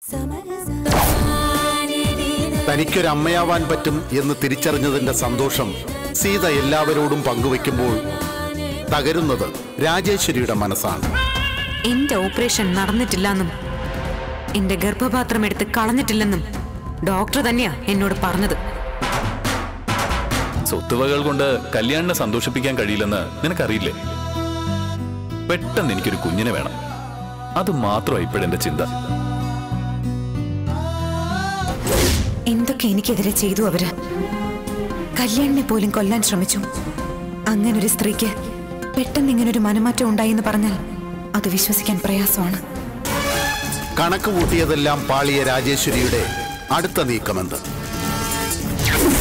തനിക്കൊരമ്മയാവാൻ പറ്റും എന്ന് തിരിച്ചറിഞ്ഞതിന്റെ സന്തോഷം സീത എല്ലാവരോടും പങ്കുവെക്കുമ്പോൾ തകരുന്നത് രാജേശ്വരിയുടെ മനസ്സാണ് എന്റെ ഓപ്പറേഷൻ നടന്നിട്ടില്ലെന്നും എന്റെ ഗർഭപാത്രം എടുത്ത് കളഞ്ഞിട്ടില്ലെന്നും ഡോക്ടർ തന്നെയാ എന്നോട് പറഞ്ഞത് സ്വത്തുവകൾ കൊണ്ട് കല്യാണിനെ സന്തോഷിപ്പിക്കാൻ കഴിയില്ലെന്ന് നിനക്കറിയില്ലേ പെട്ടെന്ന് എനിക്കൊരു കുഞ്ഞിനെ വേണം അത് മാത്രമാണ് ഇപ്പോഴെന്റെ ചിന്ത എന്തൊക്കെ എനിക്കെതിരെ ചെയ്തു അവര് കല്യാണിനെ പോലും കൊല്ലാൻ ശ്രമിച്ചു അങ്ങനൊരു സ്ത്രീക്ക് പെട്ടെന്ന് ഇങ്ങനൊരു മനമാറ്റം ഉണ്ടായി എന്ന് പറഞ്ഞാൽ അത് വിശ്വസിക്കാൻ പ്രയാസമാണ് കണക്ക് കൂട്ടിയതെല്ലാം പാളിയ രാജേശ്വരിയുടെ അടുത്ത നീക്കമെന്ത്